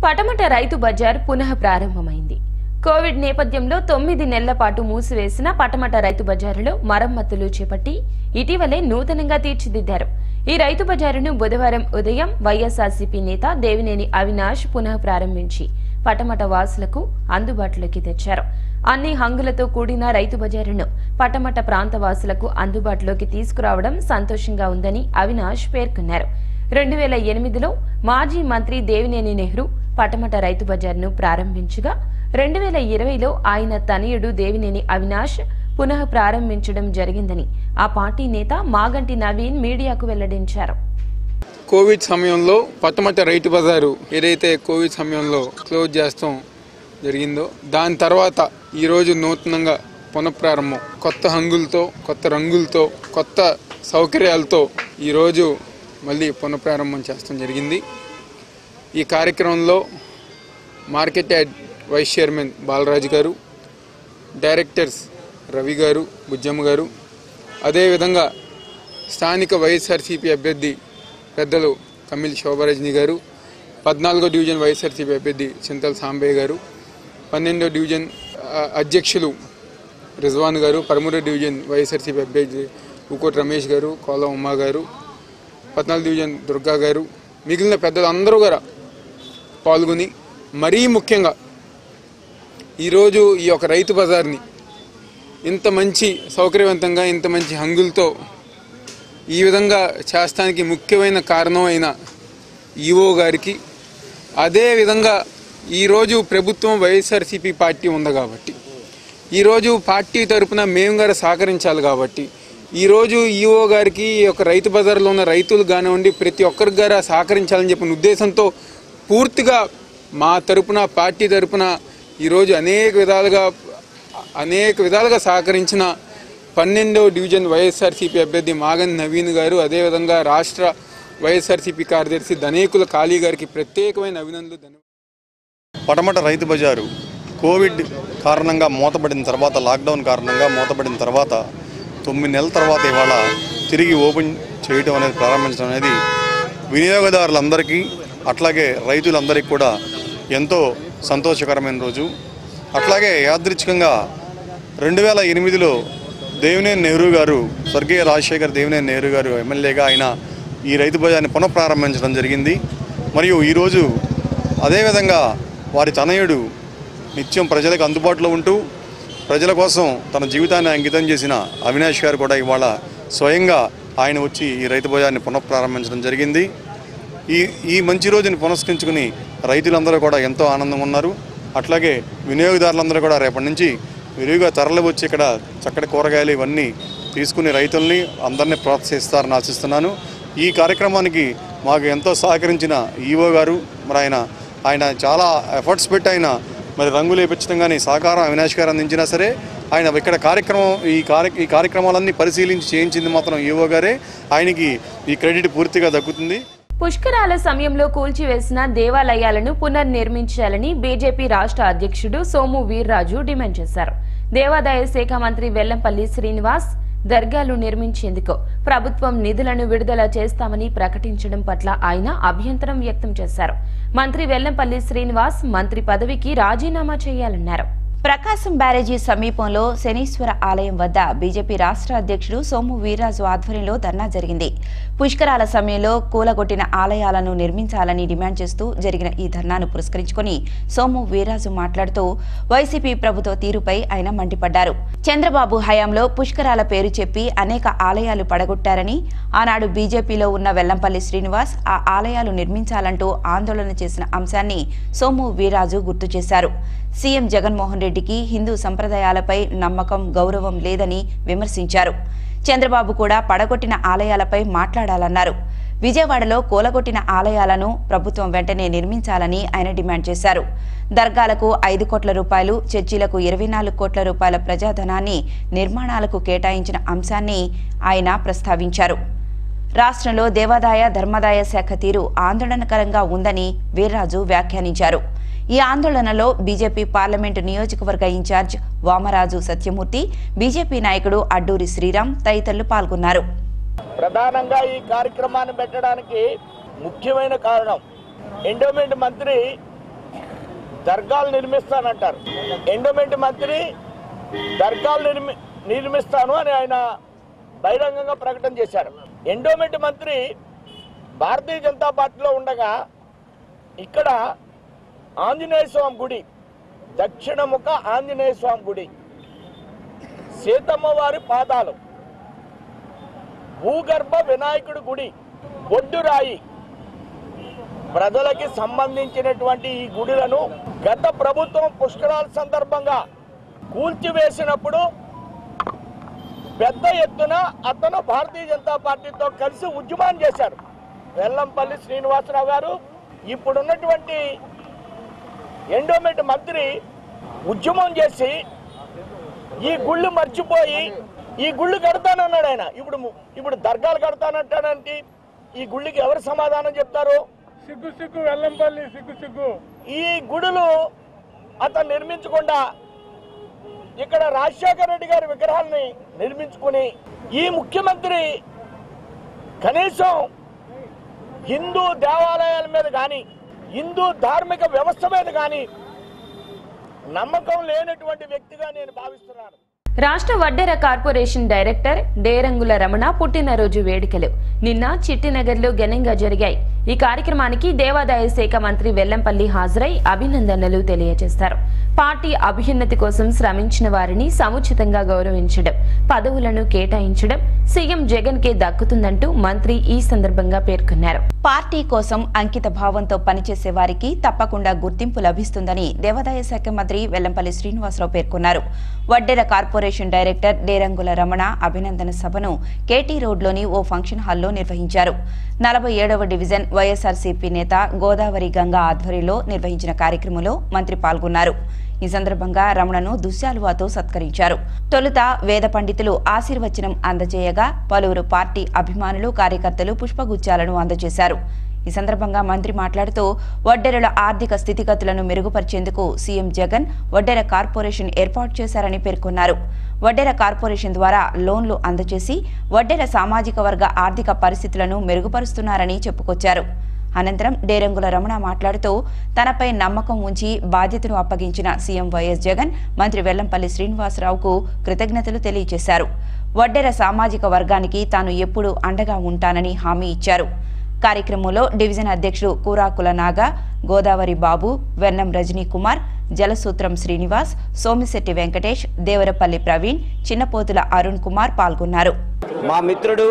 పటమట రైతు బజార్ పునః ప్రారంభమైంది కోవిడ్ నేపథ్యంలో తొమ్మిది నెలల పాటు మూసివేసిన పటమట రైతు బజారులో మరమ్మతులు చేపట్టి ఇటీవలే నూతనంగా తీర్చిదిద్దారు ఈ రైతు బజారును బుధవారం ఉదయం వైఎస్ఆర్సీపీ నేత దేవినేని అవినాష్ పునః ప్రారంభించి పటమట వాసులకు అందుబాటులోకి తెచ్చారు అన్ని హంగులతో కూడిన రైతు బజారును పటమట ప్రాంత వాసులకు అందుబాటులోకి తీసుకురావడం సంతోషంగా ఉందని అవినాష్ పేర్కొన్నారు రెండు వేల ఎనిమిదిలో మాజీ మంత్రి దేవినేని నెహ్రూ పటమట రైతు బజార్ను ప్రారంభించగా రెండు వేల ఇరవైలో ఆయన తనయుడు దేవినేని అవినాష్ పునః ప్రారంభించడం జరిగిందని ఆ పార్టీ నేత మాగంటి నవీన్ మీడియాకు వెల్లడించారు కోవిడ్ సమయంలో పట్టమట్ట రైతు బజారు ఏదైతే కోవిడ్ సమయంలో క్లోజ్ చేస్తాం జరిగిందో దాని తర్వాత ఈరోజు నూతనంగా పునఃప్రారంభం కొత్త హంగులతో కొత్త రంగులతో కొత్త సౌకర్యాలతో ఈరోజు మళ్ళీ పునఃప్రారంభం చేస్తాం జరిగింది ఈ కార్యక్రమంలో market yard vice chairman Balaraju గారు డైరెక్టర్స్ రవి గారు బుజ్జమ్మ గారు అదేవిధంగా స్థానిక వైఎస్ఆర్సీపీ అభ్యర్థి పెద్దలు కమిల్ శోభారజని గారు పద్నాలుగో డివిజన్ వైఎస్ఆర్సీపీ అభ్యర్థి చింతల సాంబయ్య గారు పన్నెండో డివిజన్ ఆ, అధ్యక్షులు రిజ్వాన్ గారు పదమూడో డివిజన్ వైఎస్ఆర్సీపీ అభ్యర్థి ఉకోటి రమేష్ గారు కోల ఉమ్మా గారు పద్నాలుగు డివిజన్ దుర్గా గారు మిగిలిన పెద్దలు అందరూ కూడా పాల్గొని మరీ ముఖ్యంగా ఈరోజు ఈ యొక్క రైతు బజార్ని ఇంత మంచి సౌకర్యవంతంగా ఇంత మంచి హంగులతో ఈ విధంగా చేస్తానికి ముఖ్యమైన కారణం అయిన ఈఓ గారికి అదే విధంగా ఈరోజు ప్రభుత్వం వైఎస్ఆర్సీపీ పార్టీ ఉంది కాబట్టి ఈరోజు పార్టీ తరపున మేము గారు సహకరించాలి కాబట్టి ఈరోజు ఈఓ గారికి ఈ యొక్క రైతు బజార్లో ఉన్న రైతులు కానివ్వండి ప్రతి ఒక్కరికి గారు సహకరించాలని చెప్పిన ఉద్దేశంతో పూర్తిగా మా తరపున పార్టీ తరపున ఈరోజు అనేక విధాలుగా అనేక విధాలుగా సహకరించిన పన్నెండవ డివిజన్ వైఎస్ఆర్సీపీ అభ్యర్థి మాగన్ నవీన్ గారు అదేవిధంగా రాష్ట్ర వైఎస్ఆర్సీపీ కార్యదర్శి ధనేకుల కాళీ గారికి ప్రత్యేకమైన అభినందనలు ధన్యవాదాలు పటమట రైతు బజారు కోవిడ్ కారణంగా మూతపడిన తర్వాత లాక్డౌన్ కారణంగా మూతపడిన తర్వాత తొమ్మిది నెలల తర్వాత ఇవాళ తిరిగి ఓపెన్ చేయటం అనేది ప్రారంభించడం అనేది వినియోగదారులందరికీ అట్లాగే రైతులందరికీ కూడా ఎంతో సంతోషకరమైన రోజు అట్లాగే యాదృచ్ఛికంగా రెండు వేల ఎనిమిదిలో దేవినేని నెహ్రూ గారు స్వర్గీయ రాజశేఖర్ దేవినేని నెహ్రూ గారు ఎమ్మెల్యేగా ఆయన ఈ రైతు బజార్ని పునఃప్రారంభించడం జరిగింది మరియు ఈరోజు అదేవిధంగా వారి తనయుడు నిత్యం ప్రజలకు అందుబాటులో ఉంటూ ప్రజల కోసం తన జీవితాన్ని అంకితం చేసిన అవినాష్ గారు కూడా ఇవాళ స్వయంగా ఆయన వచ్చి ఈ రైతు బజార్ని పునఃప్రారంభించడం జరిగింది ఈ ఈ మంచి రోజుని పునస్కరించుకుని రైతులందరూ కూడా ఎంతో ఆనందంగా ఉన్నారు అట్లాగే వినియోగదారులందరూ కూడా రేపటి నుంచి విరివిగా తరలి వచ్చి ఇక్కడ చక్కటి కూరగాయలు ఇవన్నీ తీసుకుని రైతుల్ని అందరినీ ప్రోత్సహిస్తారని ఆశిస్తున్నాను ఈ కార్యక్రమానికి మాకు ఎంతో సహకరించిన ఈఓ గారు మరి ఆయన ఆయన చాలా ఎఫర్ట్స్ పెట్టి ఆయన మరి రంగులు వేపించడం కానీ సహకారం అవినాష్ గారు అందించినా సరే ఆయన ఇక్కడ కార్యక్రమం ఈ కార్య ఈ కార్యక్రమాలన్నీ పరిశీలించి చేయించింది మాత్రం ఈఓ గారే ఆయనకి ఈ క్రెడిట్ పూర్తిగా దక్కుతుంది పుష్కరాల సమయంలో కూల్చివేసిన దేవాలయాలను పునర్నిర్మించాలని బీజేపీ రాష్ట్ర అధ్యక్షుడు సోము వీర్రాజు డిమాండ్ చేశారు దేవాదాయ శాఖ మంత్రి వెల్లంపల్లి శ్రీనివాస్ దర్గాలు నిర్మించేందుకు ప్రభుత్వం నిధులను విడుదల చేస్తామని ప్రకటించడం పట్ల ఆయన అభ్యంతరం వ్యక్తం చేశారు మంత్రి వెల్లంపల్లి శ్రీనివాస్ మంత్రి పదవికి రాజీనామా చేయాలన్నారు ప్రకాశం బ్యారేజీ సమీపంలో శనీశ్వర ఆలయం వద్ద బీజేపీ రాష్ట్ర అధ్యక్షుడు సోము వీర్రాజు ఆధ్వర్యంలో ధర్నా జరిగింది పుష్కరాల సమయంలో కూలగొట్టిన ఆలయాలను నిర్మించాలని డిమాండ్ చేస్తూ జరిగిన ఈ ధర్నాను పురస్కరించుకొని సోము వీర్రాజు మాట్లాడుతూ వైసీపీ ప్రభుత్వ తీరుపై ఆయన మండిపడ్డారు చంద్రబాబు హయాంలో పుష్కరాల పేరు చెప్పి అనేక ఆలయాలు పడగొట్టారని ఆనాడు బీజేపీలో ఉన్న వెల్లంపల్లి శ్రీనివాస్ ఆ ఆలయాలు నిర్మించాలంటూ ఆందోళన చేసిన అంశాన్ని సోము వీర్రాజు గుర్తు చేశారు సీఎం జగన్మోహన్ రెడ్డికి హిందూ సంప్రదాయాలపై నమ్మకం గౌరవం లేదని విమర్శించారు చంద్రబాబు కూడా పడగొట్టిన ఆలయాలపై మాట్లాడాలన్నారు విజయవాడలో కూలగొట్టిన ఆలయాలను ప్రభుత్వం వెంటనే నిర్మించాలని ఆయన డిమాండ్ చేశారు దర్గాలకు ఐదు కోట్ల రూపాయలు చర్చిలకు ఇరవై నాలుగు కోట్ల రూపాయల ప్రజాధనాన్ని నిర్మాణాలకు కేటాయించిన అంశాన్ని ఆయన ప్రస్తావించారు రాష్ట్రంలో దేవాదాయ ధర్మాదాయ శాఖ తీరు ఆందోళనకరంగా ఉందని వీర్రాజు వ్యాఖ్యానించారు ఈ ఆందోళనలో బీజేపీ పార్లమెంటు నియోజకవర్గ ఇన్ఛార్జ్ వామరాజు సత్యమూర్తి బీజేపీ నాయకుడు అడ్డూరి శ్రీరామ్ తదితరులు పాల్గొన్నారు ప్రధానంగా ఈ కార్యక్రమాన్ని పెట్టడానికి ముఖ్యమైన కారణం ఎండోమెంట్ మంత్రి దర్గాలు నిర్మిస్తానంటారు ఎండోమెంట్ మంత్రి దర్గాలు నిర్మి నిర్మిస్తాను అని ఆయన బహిరంగంగా ప్రకటన చేశారు ఎండోమెంట్ మంత్రి భారతీయ జనతా పార్టీలో ఉండగా ఇక్కడ ఆంజనేయ స్వామి గుడి దక్షిణముఖ ఆంజనేయ స్వామి గుడి సీతమ్మ వారి పాదాలు భూగర్భ వినాయకుడి గుడి బొడ్డురాయి ప్రజలకి సంబంధించినటువంటి ఈ గుడులను గత ప్రభుత్వం పుష్కరాల సందర్భంగా కూల్చివేసినప్పుడు పెద్ద ఎత్తున అతను భారతీయ జనతా పార్టీతో కలిసి ఉద్యమం చేశారు వెల్లంపల్లి శ్రీనివాసరావు గారు ఇప్పుడున్నటువంటి ఎండోమెంట్ మంత్రి ఉద్యమం చేసి ఈ గుళ్ళు మర్చిపోయి ఈ గుళ్ళు కడతానన్నాడు ఆయన ఇప్పుడు ఇప్పుడు దర్గాలు కడతానంటానంటే ఈ గుళ్ళకి ఎవరు సమాధానం చెప్తారు సిగ్గు సిగ్గు వెల్లంపల్లి సిగ్గు సిగ్గు ఈ గుడులు అతను నిర్మించకుండా ఇక్కడ రాజశేఖర రెడ్డి గారి విగ్రహాలని నిర్మించుకుని ఈ ముఖ్యమంత్రి కనీసం హిందూ దేవాలయాల మీద కానీ హిందూ ధార్మిక వ్యవస్థ మీద కానీ నమ్మకం లేనటువంటి వ్యక్తిగా నేను భావిస్తున్నాను రాష్ట్ర వడ్డెర కార్పొరేషన్ డైరెక్టర్ డేరంగుల రమణ పుట్టినరోజు వేడుకలు నిన్న చిట్టినగర్లో ఘనంగా జరిగాయి ఈ కార్యక్రమానికి దేవాదాయ శాఖ మంత్రి వెల్లంపల్లి హాజరై అభినందనలు తెలియజేశారు పార్టీ అభ్యున్నతి కోసం శ్రమించిన వారిని సముచితంగా గౌరవించడం పదవులను కేటాయించడం సీఎం జగన్ కే దక్కుతుందంటూ మంత్రి ఈ సందర్భంగా పేర్కొన్నారు పార్టీ కోసం అంకిత భావంతో పనిచేసే వారికి తప్పకుండా గుర్తింపు లభిస్తుందని దేవాదాయ శాఖ మంత్రి వెల్లంపల్లి శ్రీనివాసరావు పేర్కొన్నారు వడ్డెర కార్పొరేషన్ డైరెక్టర్ డేరంగుల రమణ అభినందన సభను కేటీ రోడ్లోని ఓ ఫంక్షన్ హాల్లో నిర్వహించారు నలభై ఏడవ డివిజన్ వైఎస్ఆర్సీపీ నేత గోదావరి గంగా ఆధ్వర్యంలో నిర్వహించిన కార్యక్రమంలో మంత్రి పాల్గొన్నారు ఈ సందర్భంగా రమణను దుశ్శాలువాతో సత్కరించారు తొలుత వేద పండితులు ఆశీర్వచనం అందజేయగా పలువురు పార్టీ అభిమానులు కార్యకర్తలు పుష్పగుచ్చాలను అందజేశారు ఈ సందర్భంగా మంత్రి మాట్లాడుతూ వడ్డెరల ఆర్థిక స్థితిగతులను మెరుగుపరిచేందుకు సీఎం జగన్ వడ్డెర కార్పొరేషన్ ఏర్పాటు చేశారని పేర్కొన్నారు వడ్డెర కార్పొరేషన్ ద్వారా లోన్లు అందజేసి వడ్డెర సామాజిక వర్గ ఆర్థిక పరిస్థితులను మెరుగుపరుస్తున్నారని చెప్పుకొచ్చారు అనంతరం డేరంగుల రమణ మాట్లాడుతూ తనపై నమ్మకం ఉంచి బాధ్యతను అప్పగించిన సీఎం వైఎస్ జగన్ మంత్రి వెల్లంపల్లి శ్రీనివాసరావుకు కృతజ్ఞతలు తెలియజేశారు వడ్డెర సామాజిక వర్గానికి తాను ఎప్పుడూ అండగా ఉంటానని హామీ ఇచ్చారు కార్యక్రమంలో డివిజన్ అధ్యక్షుడు కూరాకుల నాగా గోదావరి బాబు వెన్నం రజనీ కుమార్ జలసూత్రం శ్రీనివాస్ సోమిశెట్టి వెంకటేష్ దేవరపల్లి ప్రవీణ్ చిన్నపోతుల అరుణ్ కుమార్ పాల్గొన్నారు మా మిత్రుడు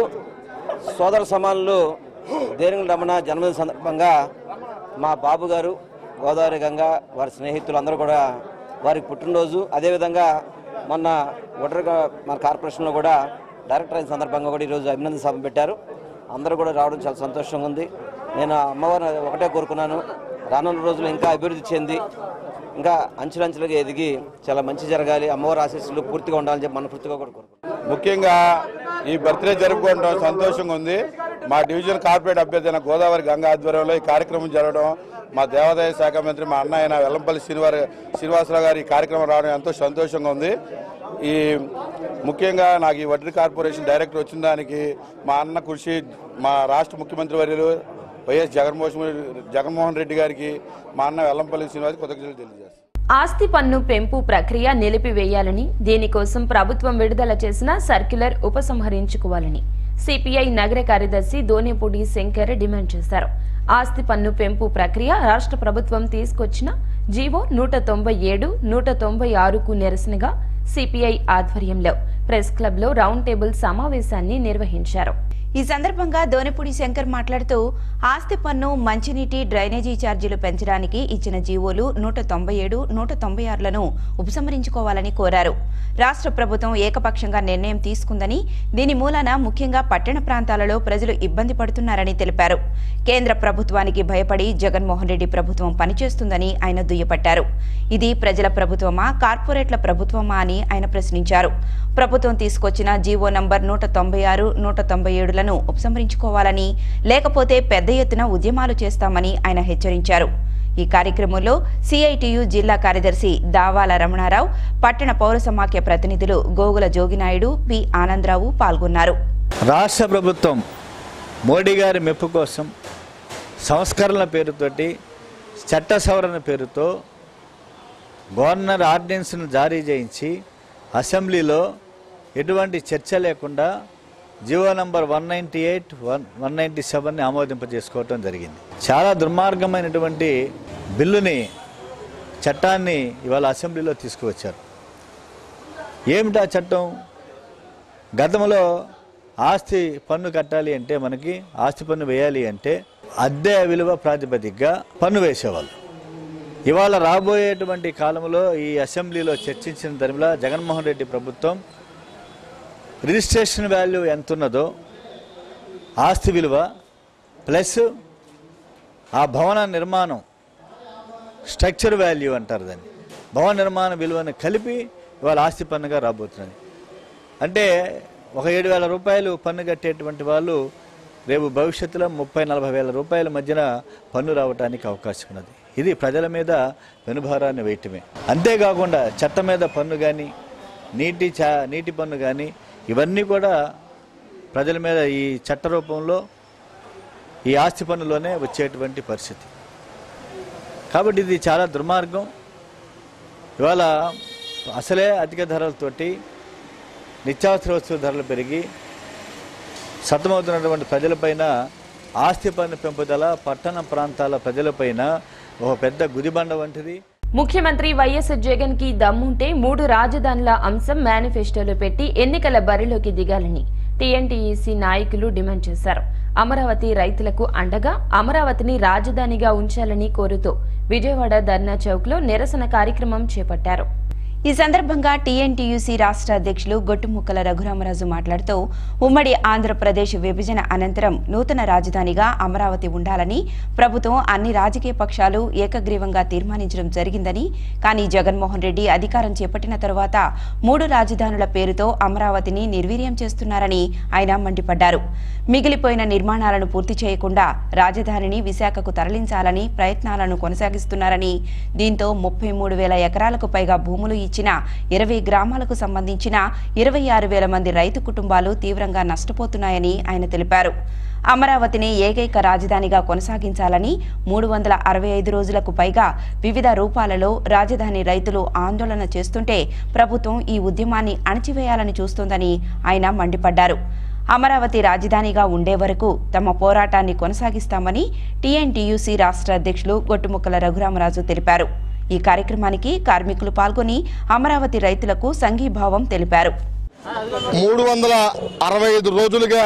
సోదర సమానులు దేనింగ రమణ జన్మదిన సందర్భంగా మా బాబు గారు గోదావరి గంగ వారి స్నేహితులు అందరూ కూడా వారికి పుట్టినరోజు అదేవిధంగా మొన్న ఒటర్ మన కార్పొరేషన్లో కూడా డైరెక్టర్ అయిన సందర్భంగా కూడా ఈరోజు అభినందన సభ పెట్టారు అందరూ కూడా రావడం చాలా సంతోషంగా ఉంది నేను అమ్మవారిని ఒకటే కోరుకున్నాను రానున్న రోజులు ఇంకా అభివృద్ధి చెంది ఇంకా అంచులంచులుగా ఎదిగి చాలా మంచి జరగాలి అమ్మవారి ఆశీస్సులు పూర్తిగా ఉండాలని చెప్పి మనస్ఫూర్తిగా కూడా కోరుకుంటున్నాను ముఖ్యంగా ఈ బర్త్డే జరుపుకోవడం సంతోషంగా ఉంది మా డివిజన్ కార్పొరేట్ అభ్యర్థి అయిన గోదావరి గంగా ఆధ్వర్యంలో ఈ కార్యక్రమం జరగడం మా దేవాదాయ శాఖ మంత్రి మా అన్న అయిన వెల్లంపల్లి శ్రీనివార శ్రీనివాసరావు గారు ఈ కార్యక్రమం రావడం ఎంతో సంతోషంగా ఉంది ఈ ముఖ్యంగా నాకు ఈ వడ్డీ కార్పొరేషన్ డైరెక్టర్ వచ్చిన దానికి మా అన్న కృషి మా రాష్ట్ర ముఖ్యమంత్రి వర్యులు వైఎస్ జగన్మోహన్ జగన్మోహన్ రెడ్డి గారికి మా అన్న వెల్లంపల్లి శ్రీనివాస్ కృతజ్ఞతలు తెలియజేస్తాను ఆస్తి పన్ను పెంపు ప్రక్రియ నిలిపివేయాలని దీనికోసం ప్రభుత్వం విడుదల చేసిన సర్క్యులర్ ఉపసంహరించుకోవాలని సిపిఐ నగర కార్యదర్శి దోనేపూడి శంకర్ డిమాండ్ చేశారు ఆస్తి పన్ను పెంపు ప్రక్రియ రాష్ట్ర ప్రభుత్వం తీసుకొచ్చిన జీవో నూట తొంభై ఏడు నూట తొంభై ఆరుకు నిరసనగా సిపిఐ ఆధ్వర్యంలో ప్రెస్ క్లబ్లో రౌండ్ టేబుల్ సమావేశాన్ని నిర్వహించారు ఈ సందర్భంగా దోనిపూడి శంకర్ మాట్లాడుతూ ఆస్తి పన్ను మంచినీటి డ్రైనేజీ ఛార్జీలు పెంచడానికి ఇచ్చిన జీవోలు నూట తొంభై ఏడు నూట తొంభై ఆరులను ఉపసంహరించుకోవాలని కోరారు రాష్ట్ర ప్రభుత్వం ఏకపక్షంగా నిర్ణయం తీసుకుందని దీని మూలాన ముఖ్యంగా పట్టణ ప్రాంతాలలో ప్రజలు ఇబ్బంది పడుతున్నారని తెలిపారు కేంద్ర ప్రభుత్వానికి భయపడి జగన్మోహన్ రెడ్డి ప్రభుత్వం పనిచేస్తుందని ఆయన దుయ్యపట్టారు ఇది ప్రజల ప్రభుత్వమా కార్పొరేట్ల ప్రభుత్వమా అని ఆయన ప్రశ్నించారు ప్రభుత్వం తీసుకొచ్చిన జీవో నంబర్ నూట తొంభై ఆరు నూట తొంభై ఏడులను ఉపసంహరించుకోవాలని లేకపోతే పెద్ద ఎత్తున ఉద్యమాలు చేస్తామని ఆయన హెచ్చరించారు ఈ కార్యక్రమంలో సిఐటియు జిల్లా కార్యదర్శి దావాల రమణారావు పట్టణ పౌర సమాఖ్య ప్రతినిధులు గోగుల జోగినాయుడు పి ఆనందరావు పాల్గొన్నారు రాష్ట్ర ప్రభుత్వం మోడీ గారి మెప్పు కోసం సంస్కరణల పేరుతోటి చట్ట సవరణ పేరుతో గవర్నర్ ఆర్డినెన్స్ను జారీ చేయించి అసెంబ్లీలో ఎటువంటి చర్చ లేకుండా GO number one ninety eight one one ninety సెవెన్ని ఆమోదింపజేసుకోవటం జరిగింది చాలా దుర్మార్గమైనటువంటి బిల్లుని చట్టాన్ని ఇవాళ అసెంబ్లీలో తీసుకువచ్చారు ఏమిటా చట్టం గతంలో ఆస్తి పన్ను కట్టాలి అంటే మనకి ఆస్తి పన్ను వేయాలి అంటే అద్దె విలువ ప్రాతిపదికగా పన్ను వేసేవాళ్ళు ఇవాళ రాబోయేటువంటి కాలంలో ఈ అసెంబ్లీలో చర్చించిన తరిమిలా జగన్మోహన్ రెడ్డి ప్రభుత్వం రిజిస్ట్రేషన్ వాల్యూ ఎంత ఉన్నదో ఆస్తి విలువ ప్లస్ ఆ భవన నిర్మాణం స్ట్రక్చర్ వాల్యూ అంటారు దాన్ని భవన నిర్మాణ విలువను కలిపి ఇవాళ ఆస్తి పన్నుగా రాబోతున్నది అంటే ఒక ఏడు వేల రూపాయలు పన్ను కట్టేటువంటి వాళ్ళు రేపు భవిష్యత్తులో ముప్పై నలభై వేల రూపాయల మధ్యన పన్ను రావడానికి అవకాశం ఉన్నది ఇది ప్రజల మీద పెనుభారాన్ని వేయటమే అంతేకాకుండా చెత్త మీద పన్ను కానీ నీటి చా నీటి పన్ను కానీ ఇవన్నీ కూడా ప్రజల మీద ఈ చట్ట రూపంలో ఈ ఆస్తి పన్నులోనే వచ్చేటువంటి పరిస్థితి కాబట్టి ఇది చాలా దుర్మార్గం ఇవాళ అసలే అధిక ధరలతోటి నిత్యావసర వస్తువుల ధరలు పెరిగి సతమవుతున్నటువంటి ప్రజలపైన ఆస్తి పన్ను పెంపుదల పట్టణ ప్రాంతాల ప్రజలపైన ఒక పెద్ద గుదిబండ వంటిది ముఖ్యమంత్రి వైఎస్ జగన్ కి దమ్ముంటే మూడు రాజధానుల అంశం మేనిఫెస్టోలో పెట్టి ఎన్నికల బరిలోకి దిగాలని టీఎన్టీఈసీ నాయకులు డిమాండ్ చేశారు అమరావతి రైతులకు అండగా అమరావతిని రాజధానిగా ఉంచాలని కోరుతూ విజయవాడ ధర్నా చౌక్ లో నిరసన కార్యక్రమం చేపట్టారు ఈ సందర్భంగా టీఎన్టీయూసీ రాష్ట్ర అధ్యక్షులు గొట్టుముక్కల రఘురామరాజు మాట్లాడుతూ ఉమ్మడి ఆంధ్రప్రదేశ్ విభజన అనంతరం నూతన రాజధానిగా అమరావతి ఉండాలని ప్రభుత్వం అన్ని రాజకీయ పక్షాలు ఏకగ్రీవంగా తీర్మానించడం జరిగిందని కానీ జగన్మోహన్ రెడ్డి అధికారం చేపట్టిన తరువాత మూడు రాజధానుల పేరుతో అమరావతిని నిర్వీర్యం చేస్తున్నారని ఆయన మండిపడ్డారు మిగిలిపోయిన నిర్మాణాలను పూర్తి చేయకుండా రాజధానిని విశాఖకు తరలించాలని ప్రయత్నాలను కొనసాగిస్తున్నారని దీంతో ముప్పై మూడు వేల ఎకరాలకు పైగా భూములు ఇచ్చిన ఇరవై గ్రామాలకు సంబంధించిన ఇరవై ఆరు వేల మంది రైతు కుటుంబాలు తీవ్రంగా నష్టపోతున్నాయని ఆయన తెలిపారు అమరావతిని ఏకైక రాజధానిగా కొనసాగించాలని మూడు వందల అరవై ఐదు రోజులకు పైగా వివిధ రూపాలలో రాజధాని రైతులు ఆందోళన చేస్తుంటే ప్రభుత్వం ఈ ఉద్యమాన్ని అణచివేయాలని చూస్తోందని ఆయన మండిపడ్డారు అమరావతి రాజధానిగా ఉండే వరకు తమ పోరాటాన్ని కొనసాగిస్తామని టీఎన్టీయూసీ రాష్ట్ర అధ్యక్షులు గొట్టుముక్కల రఘురామరాజు తెలిపారు ఈ కార్యక్రమానికి కార్మికులు పాల్గొని అమరావతి రైతులకు సంఘీభావం తెలిపారు మూడు వందల అరవై ఐదు రోజులుగా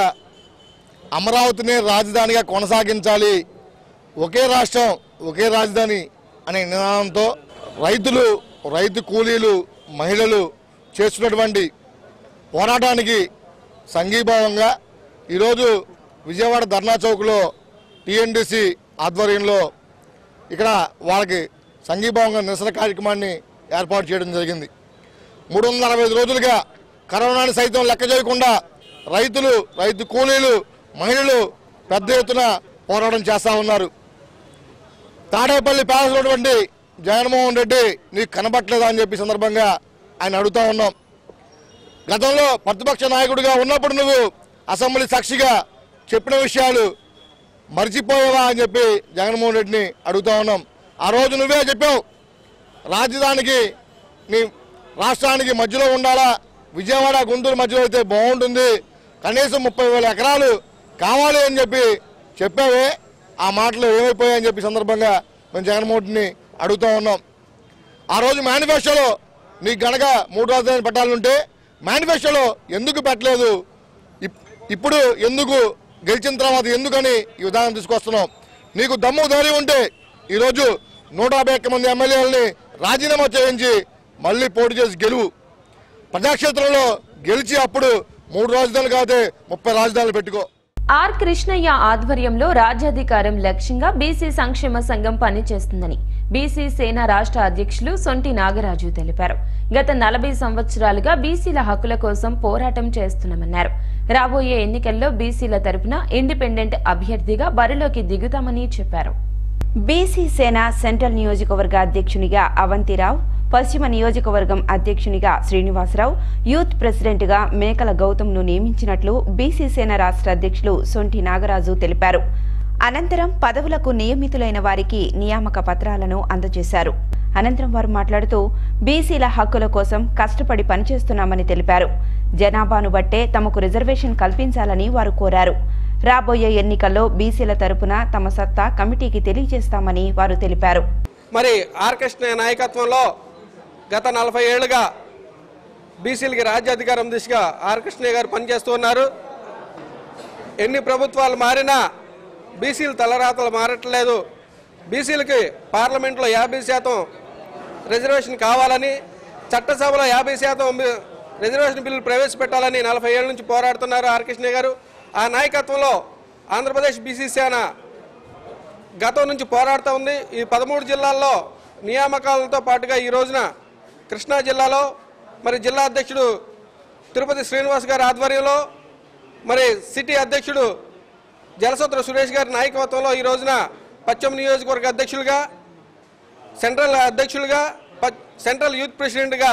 అమరావతిని రాజధానిగా కొనసాగించాలి ఒకే రాష్ట్రం ఒకే రాజధాని అనే నినాదంతో రైతులు రైతు కూలీలు మహిళలు చేస్తున్నటువంటి పోరాటానికి సంఘీభావంగా ఈరోజు విజయవాడ ధర్నా చౌక్లో టీఎన్డీసీ ఆధ్వర్యంలో ఇక్కడ వాళ్ళకి సంఘీభావంగా నిరసన కార్యక్రమాన్ని ఏర్పాటు చేయడం జరిగింది మూడు వందల అరవై ఐదు రోజులుగా కరోనాని సైతం లెక్క చేయకుండా రైతులు రైతు కూలీలు మహిళలు పెద్ద ఎత్తున పోరాటం చేస్తూ ఉన్నారు తాడేపల్లి ప్యాలెస్ ఉన్నటువంటి జగన్మోహన్ రెడ్డి నీకు కనబట్టలేదా అని చెప్పి సందర్భంగా ఆయన అడుగుతా ఉన్నాం గతంలో ప్రతిపక్ష నాయకుడిగా ఉన్నప్పుడు నువ్వు అసెంబ్లీ సాక్షిగా చెప్పిన విషయాలు మర్చిపోయావా అని చెప్పి జగన్మోహన్ రెడ్డిని అడుగుతా ఉన్నాం ఆ రోజు నువ్వే చెప్పావు రాజధానికి నీ రాష్ట్రానికి మధ్యలో ఉండాలా విజయవాడ గుంటూరు మధ్యలో అయితే బాగుంటుంది కనీసం ముప్పై వేల ఎకరాలు కావాలి అని చెప్పి చెప్పావే ఆ మాటలు ఏమైపోయాయని చెప్పి సందర్భంగా మేము జగన్మోహన్ని అడుగుతూ ఉన్నాం ఆ రోజు మేనిఫెస్టోలో నీకు గనక మూడు రాజధాని పెట్టాలంటే మేనిఫెస్టోలో ఎందుకు పెట్టలేదు ఇప్- ఇప్పుడు ఎందుకు గెలిచిన తర్వాత ఎందుకని ఈ విధానం తీసుకొస్తున్నాం నీకు దమ్ము ధైర్యం ఉంటే ఈరోజు నూట యాభై ఒక్క మంది ఎమ్మెల్యేలని రాజీనామా చేయించి మళ్ళీ పోటీ చేసి గెలువు ప్రజాక్షేత్రంలో గెలిచి అప్పుడు మూడు రాజధానులు కాదే ముప్పై రాజధానులు పెట్టుకో ఆర్ కృష్ణయ్య ఆధ్వర్యంలో రాజ్యాధికారం లక్ష్యంగా బీసీ సంక్షేమ సంఘం పనిచేస్తుందని బీసీ సేన రాష్ట్ర అధ్యక్షులు సొంటి నాగరాజు తెలిపారు గత నలభై సంవత్సరాలుగా బీసీల హక్కుల కోసం పోరాటం చేస్తున్నామన్నారు రాబోయే ఎన్నికల్లో బీసీల తరపున ఇండిపెండెంట్ అభ్యర్థిగా బరిలోకి దిగుతామని చెప్పారు బీసీ సేన సెంట్రల్ నియోజకవర్గ అధ్యక్షునిగా అవంతిరావు పశ్చిమ నియోజకవర్గం అధ్యక్షునిగా శ్రీనివాసరావు యూత్ ప్రెసిడెంట్గా మేకల గౌతమ్ను నియమించినట్లు బీసీ సేన రాష్ట్ర అధ్యక్షులు సొంటి నాగరాజు తెలిపారు అనంతరం పదవులకు నియమితులైన వారికి నియామక పత్రాలను అందజేశారు అనంతరం వారు మాట్లాడుతూ బీసీల హక్కుల కోసం కష్టపడి పనిచేస్తున్నామని తెలిపారు జనాభాను బట్టే తమకు రిజర్వేషన్ కల్పించాలని వారు కోరారు రాబోయే ఎన్నికల్లో బీసీల తరపున తమ సత్తా కమిటీకి తెలియజేస్తామని వారు తెలిపారు మరి ఆర్ కృష్ణ నాయకత్వంలో గత నలభై ఏళ్లుగా బీసీలకి రాజ్యాధికారం దిశగా ఆర్ కృష్ణయ్య గారు పనిచేస్తూ ఉన్నారు ఎన్ని ప్రభుత్వాలు మారినా బీసీల తలరాతలు మారట్లేదు బీసీలకి పార్లమెంట్లో యాభై శాతం రిజర్వేషన్ కావాలని చట్టసభలో యాభై శాతం బి- రిజర్వేషన్ బిల్లు ప్రవేశపెట్టాలని నలభై ఏళ్ళ నుంచి పోరాడుతున్నారు ఆర్ కృష్ణయ్య గారు ఆ నాయకత్వంలో ఆంధ్రప్రదేశ్ బీసీ సేన గతం నుంచి పోరాడుతూ ఉంది ఈ పదమూడు జిల్లాల్లో నియామకాలతో పాటుగా ఈ రోజున కృష్ణా జిల్లాలో మరి జిల్లా అధ్యక్షుడు తిరుపతి శ్రీనివాస్ గారి ఆధ్వర్యంలో మరి సిటీ అధ్యక్షుడు జలసత్ర సురేష్ గారి నాయకత్వంలో ఈ రోజున పశ్చిమ నియోజకవర్గ అధ్యక్షులుగా సెంట్రల్ అధ్యక్షులుగా ప- సెంట్రల్ యూత్ ప్రెసిడెంట్గా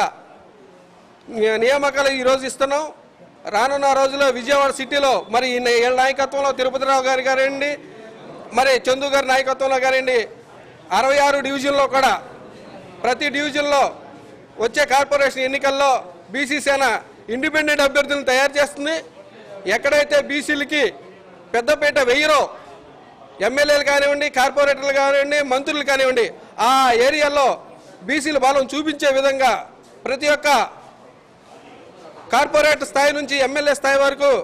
ని- నియామకాలు ఈ రోజు ఇస్తున్నాం రానున్న రోజుల్లో విజయవాడ సిటీలో మరి ఈ న- వీళ్ళ నాయకత్వంలో తిరుపతిరావు గారి గారండి మరి చందు గారి నాయకత్వంలో గారండి అరవై ఆరు డివిజన్లో కూడా ప్రతి డివిజన్లో వచ్చే కార్పొరేషన్ ఎన్నికల్లో బీసీ సేన ఇండిపెండెంట్ అభ్యర్థులను తయారు చేస్తుంది ఎక్కడైతే బీసీలకి పెద్దపీట వెయ్యరో ఎమ్మెల్యేలు కానివ్వండి కార్పొరేటర్లు కానివ్వండి మంత్రులు కానివ్వండి ఆ ఏరియాలో బీసీల బలం చూపించే విధంగా ప్రతి ఒక్క కార్పొరేట్ స్థాయి నుంచి ఎమ్మెల్యే స్థాయి వరకు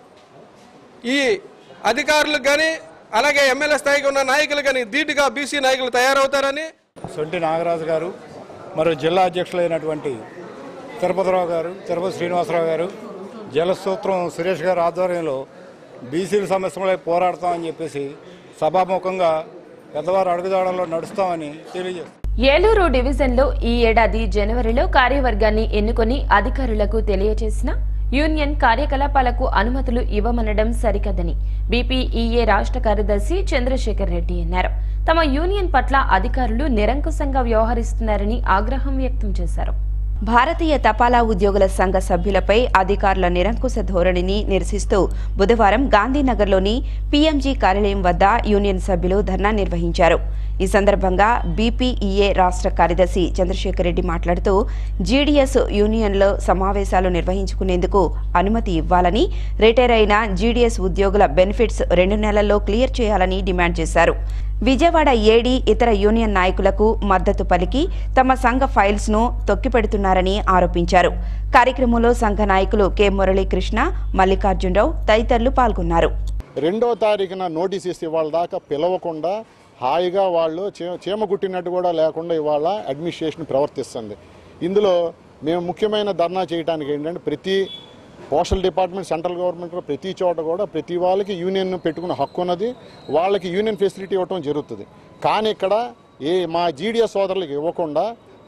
ఈ అధికారులకు కానీ అలాగే ఎమ్మెల్యే స్థాయికి ఉన్న నాయకులు కానీ ధీటుగా బీసీ నాయకులు తయారవుతారని సొంటి నాగరాజు గారు మరియు జిల్లా అధ్యక్షులైనటువంటి తిరుపతిరావు గారు తిరుపతి శ్రీనివాసరావు గారు జలసూత్రం సురేష్ గారు ఆధ్వర్యంలో బీసీల సమస్యలపై పోరాడతామని చెప్పేసి సభాముఖంగా పెద్దవారు అడుగుదాడల్లో నడుస్తామని తెలియజేస్తారు ఏలూరు డివిజన్లో ఈ ఏడాది జనవరిలో కార్యవర్గాన్ని ఎన్నుకొని అధికారులకు తెలియజేసిన యూనియన్ కార్యకలాపాలకు అనుమతులు ఇవ్వమనడం సరికదని బీపీఈఏ రాష్ట్ర కార్యదర్శి చంద్రశేఖర్ రెడ్డి అన్నారు తమ యూనియన్ పట్ల అధికారులు నిరంకుశంగా వ్యవహరిస్తున్నారని ఆగ్రహం వ్యక్తం చేశారు భారతీయ తపాలా ఉద్యోగుల సంఘ సభ్యులపై అధికారుల నిరంకుశ ధోరణిని నిరసిస్తూ బుధవారం గాంధీనగర్లోని పీఎంజీ కార్యాలయం వద్ద యూనియన్ సభ్యులు ధర్నా నిర్వహించారు ఈ సందర్భంగా బీపీఈఏ రాష్ట్ర కార్యదర్శి చంద్రశేఖర్ రెడ్డి మాట్లాడుతూ జీడీఎస్ యూనియన్లో సమావేశాలు నిర్వహించుకునేందుకు అనుమతి ఇవ్వాలని రిటైర్ అయిన జీడీఎస్ ఉద్యోగుల బెనిఫిట్స్ రెండు నెలల్లో క్లియర్ చేయాలని డిమాండ్ చేశారు విజయవాడ ఏడీ ఇతర యూనియన్ నాయకులకు మద్దతు పలికి తమ సంఘ ఫైల్స్ ను తొక్కిపెడుతున్నారని ఆరోపించారు కార్యక్రమంలో సంఘ నాయకులు కె మురళీకృష్ణ మల్లికార్జునరావు తదితరులు పాల్గొన్నారు రెండో తారీఖున నోటీస్ ఇస్తే ఇవాళ దాకా పిలవకుండా హాయిగా వాళ్ళు చే చీమ కుట్టినట్టు కూడా లేకుండా ఇవాళ అడ్మినిస్ట్రేషన్ ప్రవర్తిస్తుంది ఇందులో మేము ముఖ్యమైన ధర్నా చేయడానికి ఏంటంటే ప్రతి పోస్టల్ డిపార్ట్మెంట్ సెంట్రల్ గవర్నమెంట్ కూడా ప్రతి చోట కూడా ప్రతి వాళ్ళకి యూనియన్ పెట్టుకునే హక్కు ఉన్నది వాళ్ళకి యూనియన్ ఫెసిలిటీ ఇవ్వటం జరుగుతుంది కానీ ఇక్కడ ఏ మా జీడిఎస్ సోదరులకు ఇవ్వకుండా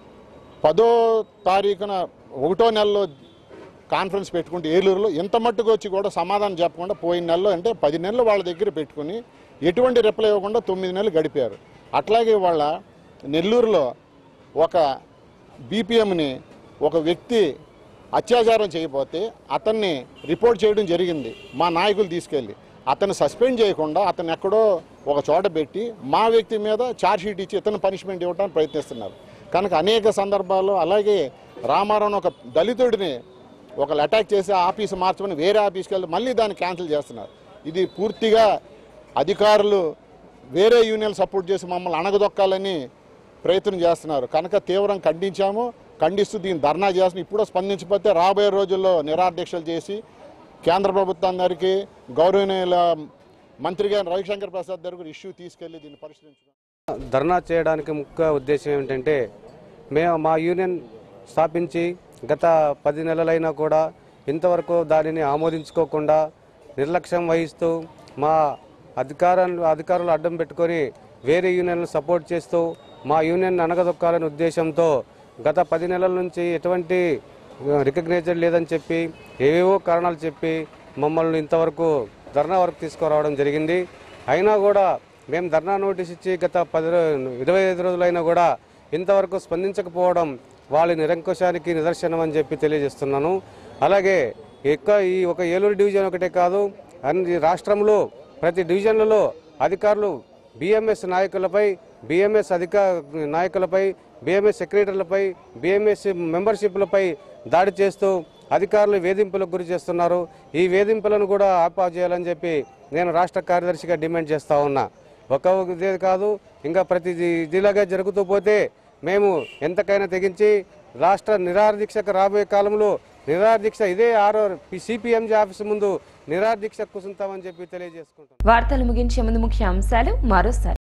పదో తారీఖున ఒకటో నెలలో కాన్ఫరెన్స్ పెట్టుకుంటే ఏలూరులో ఇంత మట్టుకు వచ్చి కూడా సమాధానం చెప్పకుండా పోయిన నెలలో అంటే పది నెలలు వాళ్ళ దగ్గర పెట్టుకుని ఎటువంటి రిప్లై ఇవ్వకుండా తొమ్మిది నెలలు గడిపారు అట్లాగే వాళ్ళ నెల్లూరులో ఒక బీపీఎంని ఒక వ్యక్తి అత్యాచారం చేయబోతే అతన్ని రిపోర్ట్ చేయడం జరిగింది మా నాయకులు తీసుకెళ్ళి అతన్ని సస్పెండ్ చేయకుండా అతను ఎక్కడో ఒక చోట పెట్టి మా వ్యక్తి మీద ఛార్జ్షీట్ ఇచ్చి ఇతను పనిష్మెంట్ ఇవ్వడానికి ప్రయత్నిస్తున్నారు కనుక అనేక సందర్భాల్లో అలాగే రామారావు ఒక దళితుడిని ఒకళ్ళు అటాక్ చేసి ఆఫీసు మార్చమని వేరే ఆఫీస్కి వెళ్ళి మళ్ళీ దాన్ని క్యాన్సిల్ చేస్తున్నారు ఇది పూర్తిగా అధికారులు వేరే యూనియన్ సపోర్ట్ చేసి మమ్మల్ని అణగదొక్కాలని ప్రయత్నం చేస్తున్నారు కనుక తీవ్రం ఖండించాము ఖండిస్తూ దీన్ని ధర్నా చేస్తున్నాం ఇప్పుడు స్పందించకపోతే రాబోయే రోజుల్లో నిరాధ్యక్షలు చేసి కేంద్ర ప్రభుత్వం గారికి గౌరవనీయుల మంత్రి గారి రవిశంకర్ ప్రసాద్ దగ్గర ఇష్యూ తీసుకెళ్లి దీన్ని పరిశీలించుకున్నాం ధర్నా చేయడానికి ముఖ్య ఉద్దేశం ఏమిటంటే మేము మా యూనియన్ స్థాపించి గత పది నెలలైనా కూడా ఇంతవరకు దానిని ఆమోదించుకోకుండా నిర్లక్ష్యం వహిస్తూ మా అధికారులు అధికారులు అడ్డం పెట్టుకొని వేరే యూనియన్లు సపోర్ట్ చేస్తూ మా యూనియన్ అనగదొక్కాలనే ఉద్దేశంతో గత పది నెలల నుంచి ఎటువంటి రికగ్నైజర్ లేదని చెప్పి ఏవేవో కారణాలు చెప్పి మమ్మల్ని ఇంతవరకు ధర్నా వరకు తీసుకురావడం జరిగింది అయినా కూడా మేము ధర్నా నోటీస్ ఇచ్చి గత పది రో- ఇరవై ఐదు రోజులైనా కూడా ఇంతవరకు స్పందించకపోవడం వాళ్ళ నిరంకుశానికి నిదర్శనం అని చెప్పి తెలియజేస్తున్నాను అలాగే ఎక్కువ ఈ ఒక ఏలూరు డివిజన్ ఒకటే కాదు అన్ని రాష్ట్రంలో ప్రతి డివిజన్లలో అధికారులు బిఎంఎస్ నాయకులపై బిఎంఎస్ అధిక నాయకులపై బిఎంఎస్ సెక్రటరీలపై బిఎంఎస్ మెంబర్షిప్లపై దాడి చేస్తూ అధికారులు వేధింపులకు గురి చేస్తున్నారు ఈ వేధింపులను కూడా ఆపా చేయాలని చెప్పి నేను రాష్ట్ర కార్యదర్శిగా డిమాండ్ చేస్తా ఉన్నా ఒక ఇదే కాదు ఇంకా ప్రతి జిల్లాగా జరుగుతూ పోతే మేము ఎంతకైనా తెగించి రాష్ట్ర నిరాదీక్షకు రాబోయే కాలంలో నిరాదీక్ష ఇదే ఆరో సిపిఎంజీ ఆఫీస్ ముందు నిరాదీక్ష కూసుంటామని చెప్పి తెలియజేసుకుంటాం వార్తలు ముగించే ముందు ముఖ్య అంశాలు మరోసారి